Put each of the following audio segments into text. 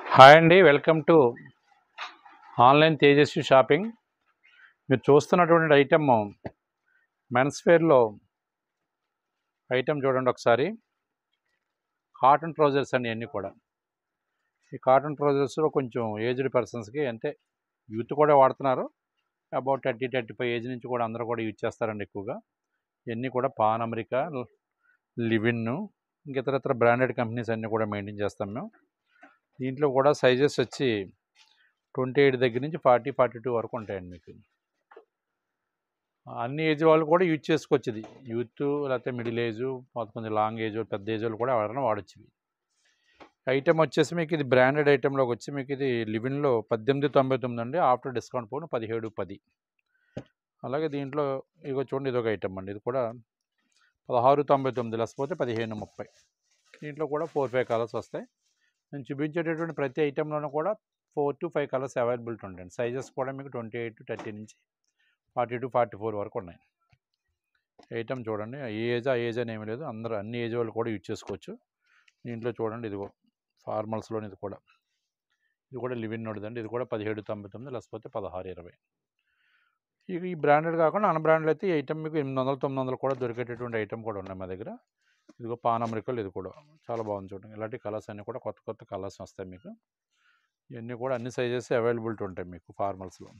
Hi అండి welcome to online Tejaswi shopping మీరు చూస్తున్నటువంటి ఐటమ్ మెన్స్ వేర్లో ఐటమ్ చూడండి ఒకసారి కాటన్ ట్రౌజర్స్ అండి అన్నీ కూడా ఈ కాటన్ ట్రౌజర్స్లో కొంచెం ఏజ్డ్ పర్సన్స్కి అంటే యూత్ కూడా వాడుతున్నారు about thirty thirty five age నుంచి కూడా అందరూ కూడా యూజ్ చేస్తారండి ఎక్కువగా ఇవన్నీ కూడా పాన్ అమెరికా లివిన్ ఇంక ఇతర ఇతర బ్రాండెడ్ కంపెనీస్ అన్నీ కూడా మెయింటైన్ చేస్తాం మేము దీంట్లో కూడా సైజెస్ వచ్చి ట్వంటీ ఎయిట్ దగ్గర నుంచి ఫార్టీ ఫార్టీ టూ వరకు ఉంటాయండి మీకు అన్ని ఏజ్ వాళ్ళు కూడా యూజ్ చేసుకోవచ్చు ఇది యూత్ లేకపోతే మిడిల్ ఏజ్ కొంచెం లాంగ్ ఏజ్ పెద్ద ఏజ్ వాళ్ళు కూడా ఎవరైనా వాడచ్చు ఇవి ఐటమ్ వచ్చేసి మీకు ఇది బ్రాండెడ్ ఐటెంలోకి వచ్చి మీకు ఇది లివిన్లో పద్దెనిమిది తొంభై తొమ్మిది అండి ఆఫ్టర్ డిస్కౌంట్ పోను పదిహేడు పది అలాగే దీంట్లో ఇగో చూడండి ఇది ఒక ఐటమ్ అండి ఇది కూడా పదహారు తొంభై తొమ్మిది లేకపోతే పదిహేను ముప్పై దీంట్లో కూడా ఫోర్ ఫైవ్ కలర్స్ వస్తాయి నేను చూపించేటటువంటి ప్రతి ఐటెంలోనూ కూడా four to five colours availability ఉంటాయండి సైజెస్ కూడా మీకు ట్వంటీ ఎయిట్ టు థర్టీ నుంచి ఫార్టీ టు ఫార్టీ ఫోర్ వరకు ఉన్నాయి ఐటమ్ చూడండి ఏ ఏజ్ ఆ ఏజ్ అని ఏమీ లేదు అందరూ అన్ని ఏజ్ వాళ్ళు కూడా యూజ్ చేసుకోవచ్చు దీంట్లో చూడండి ఇదిగో ఫార్మల్స్లోని ఇది కూడా ఇది కూడా లివిన్ నోడిదండి ఇది కూడా పదిహేడు తొంభై తొమ్మిది లేకపోతే పదహారు ఇరవై ఇక ఈ బ్రాండెడ్ కాకుండా అన్ బ్రాండెడ్ అయితే ఈ ఐటమ్ మీకు ఎనిమిది వందలు తొమ్మిది వందలు కూడా దొరికేటటువంటి ఐటమ్ కూడా ఉన్నాయి మా దగ్గర ఇదిగో పాన్ అమెరికాలో ఇది కూడా చాలా బాగుంది చూడండి ఇలాంటి కలర్స్ అన్నీ కూడా కొత్త కొత్త కలర్స్ వస్తాయి మీకు ఇవన్నీ కూడా అన్ని సైజెస్ అవైలబిలిటీ ఉంటాయి మీకు ఫార్మల్స్లో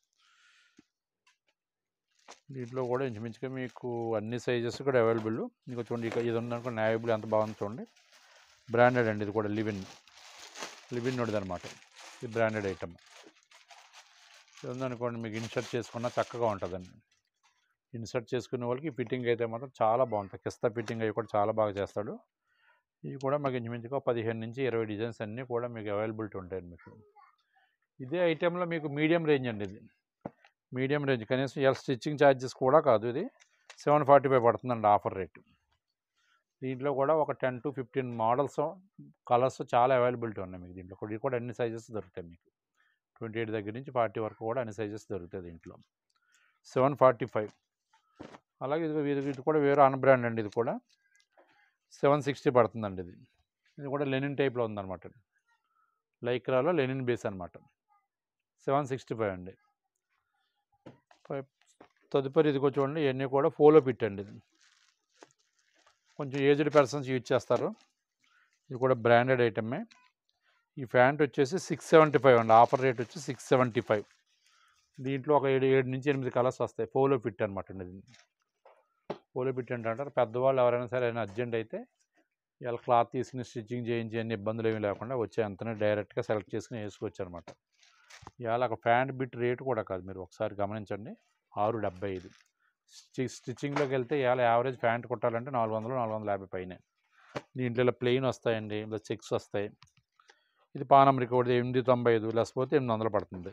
దీంట్లో కూడా ఇంచుమించుగా మీకు అన్ని సైజెస్ కూడా అవైలబుల్ మీకు చూడండి ఇక ఇది ఉందనుకో న్యాయబుల్ ఎంత బాగుంది చూడండి బ్రాండెడ్ అండి ఇది కూడా లివిన్ లివిన్ నోడిది అనమాట ఇది బ్రాండెడ్ ఐటమ్ ఇది ఉందనుకోండి మీకు ఇన్సర్ట్ చేసుకున్నా చక్కగా ఉంటుందండి ఇన్సర్ట్ చేసుకునే వాళ్ళకి ఫిట్టింగ్ అయితే మాత్రం చాలా బాగుంటుంది కిస్తా ఫిట్టింగ్ అవి కూడా చాలా బాగా చేస్తాడు ఇవి కూడా మాకు ఇంచుమించుగా పదిహేను నుంచి ఇరవై డిజైన్స్ అన్నీ కూడా మీకు అవైలబిలిటీ ఉంటాయండి మీకు ఇదే ఐటెంలో మీకు మీడియం రేంజ్ అండి ఇది మీడియం రేంజ్ కనీసం ఇలా స్టిచ్చింగ్ ఛార్జెస్ కూడా కాదు ఇది సెవెన్ ఫార్టీ ఫైవ్ పడుతుందండి ఆఫర్ రేటు దీంట్లో కూడా ఒక ten to fifteen models colours చాలా అవైలబిలిటీ ఉన్నాయి మీకు దీంట్లో ఇది కూడా అన్ని సైజెస్ దొరుకుతాయి మీకు ట్వంటీ ఎయిట్ దగ్గర నుంచి ఫార్టీ వరకు కూడా అన్ని సైజెస్ దొరుకుతాయి దీంట్లో సెవెన్ ఫార్టీ ఫైవ్ అలాగే ఇది ఇది ఇది కూడా వేరే అన్ బ్రాండ్ అండి ఇది కూడా సెవెన్ సిక్స్టీ పడుతుందండి ఇది ఇది కూడా లెనిన్ టైప్లో ఉందన్నమాట లైక్రాలో లెనిన్ బేస్ అనమాట సెవెన్ సిక్స్టీ ఫైవ్ అండి పై- తదుపరి ఇదిగో చూడండి ఇవన్నీ కూడా ఫోలో పిట్ అండి ఇది కొంచెం ఏజ్డ్ పర్సన్స్ యూజ్ చేస్తారు ఇది కూడా బ్రాండెడ్ ఐటమే ఈ ప్యాంట్ వచ్చేసి సిక్స్ సెవెంటీ ఫైవ్ అండి ఆఫర్ రేట్ వచ్చి సిక్స్ సెవెంటీ ఫైవ్ దీంట్లో ఒక ఏడు ఏడు నుంచి ఎనిమిది కలర్స్ వస్తాయి ఫోలో పిట్ అనమాట అండి ఇది పోలో పిట్ అంటే అంటారు పెద్దవాళ్ళు ఎవరైనా సరే అయినా అర్జెంట్ అయితే ఇలా క్లాత్ తీసుకుని స్టిచ్చింగ్ చేయించి అన్ని ఇబ్బందులు ఏమీ లేకుండా వచ్చే అంతనే డైరెక్ట్గా సెలెక్ట్ చేసుకుని వేసుకోవచ్చు అనమాట ఇవాళ ఒక ప్యాంట్ బిట్ రేటు కూడా కాదు మీరు ఒకసారి గమనించండి ఆరు డెబ్బై ఐదు స్టి స్టిచ్చింగ్లోకి వెళ్తే ఇవాళ యావరేజ్ ప్యాంట్ కుట్టాలంటే నాలుగు వందలు నాలుగు వందల యాభై పైన దీంట్లో ఇలా ప్లెయిన్ వస్తాయండి ఇలా చెక్స్ వస్తాయి ఇది పాన్ అమెరికా ఒకటి ఎనిమిది తొంభై ఐదు లేకపోతే ఎనిమిది వందలు పడుతుంది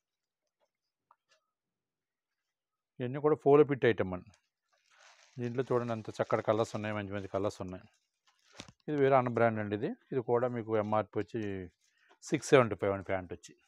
ఇవన్నీ కూడా ఫోలో పిట్ ఐటమ్ అండి దీంట్లో చూడండి ఎంత చక్కటి కలర్స్ ఉన్నాయి మంచి మంచి కలర్స్ ఉన్నాయి ఇది వేరే అన్న బ్రాండ్ అండి ఇది ఇది కూడా మీకు ఎంఆర్పి వచ్చి సిక్స్ సెవెంటీ ఫైవ్ అండి ప్యాంట్ వచ్చి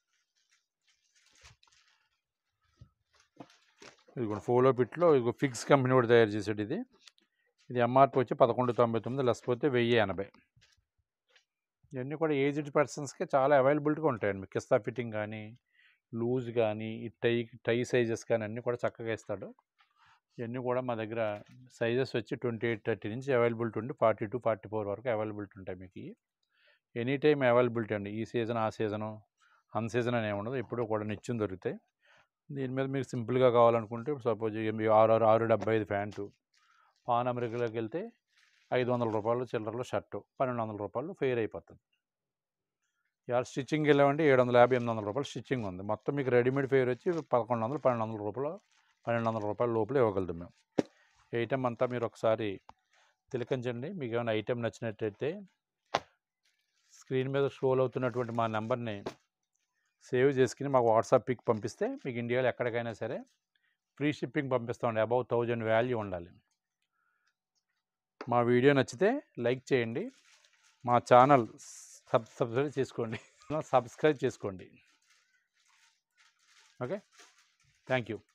ఇది కూడా ఫోలో పిట్లో ఇది ఫిక్స్ కంపెనీ కూడా తయారు చేసాడు ఇది ఇది ఎంఆర్పి వచ్చి పదకొండు తొంభై తొమ్మిది లేకపోతే వెయ్యి ఎనభై ఇవన్నీ కూడా ఏజ్డ్ పర్సన్స్కి చాలా అవైలబిలిటీగా ఉంటాయండి మీకు కిస్తా ఫిట్టింగ్ కానీ లూజ్ కానీ ఈ టై టై సైజెస్ కానీ అన్నీ కూడా చక్కగా ఇస్తాడు ఇవన్నీ కూడా మా దగ్గర సైజెస్ వచ్చి ట్వంటీ ఎయిట్ థర్టీ నుంచి అవైలబిలిటీ ఉండి ఫార్టీ టు ఫార్టీ ఫోర్ వరకు అవైలబిలిటీ ఉంటాయి మీకు ఇవి. ఎనీ టైం అవైలబిలిటీ అండి ఈ సీజన్ ఆ సీజను అన్ సీజన్ అని ఏమి ఉండదు ఎప్పుడూ కూడా నిత్యం దొరుకుతాయి దీని మీద మీకు సింపుల్గా కావాలనుకుంటే సపోజ్ ఆరు ఆరు ఆరు డెబ్బై ఐదు ప్యాంటు పాన్ అమెరికాలోకి వెళ్తే ఐదు వందల రూపాయలు చిల్లరలో షర్టు పన్నెండు వందల రూపాయలు ఫెయిర్ అయిపోతుంది ఇవాళ స్టిచ్చింగ్ వెళ్ళామంటే ఏడు వందల యాభై ఎనిమిది వందల రూపాయలు స్టిచ్చింగ్ ఉంది మొత్తం మీకు రెడీమేడ్ ఫెయిర్ వచ్చి పదకొండు వందలు పన్నెండు వందల రూపాయలు పన్నెండు వందల రూపాయల లోపల ఇవ్వగలుగుతాం మేము ఐటమ్ అంతా మీరు ఒకసారి తిలకించండి మీకు ఏమైనా ఐటెం నచ్చినట్టయితే స్క్రీన్ మీద షోల్ అవుతున్నటువంటి మా నెంబర్ని సేవ్ చేసుకుని మాకు వాట్సాప్ పిక్ పంపిస్తే మీకు ఇండియాలో ఎక్కడికైనా సరే ఫ్రీ షిప్పింగ్ పంపిస్తామండి అబౌవ్ థౌజండ్ వాల్యూ ఉండాలి మా వీడియో నచ్చితే లైక్ చేయండి మా ఛానల్ సబ్ సబ్స్క్రైబ్ చేసుకోండి సబ్స్క్రైబ్ చేసుకోండి ఓకే థ్యాంక్ యూ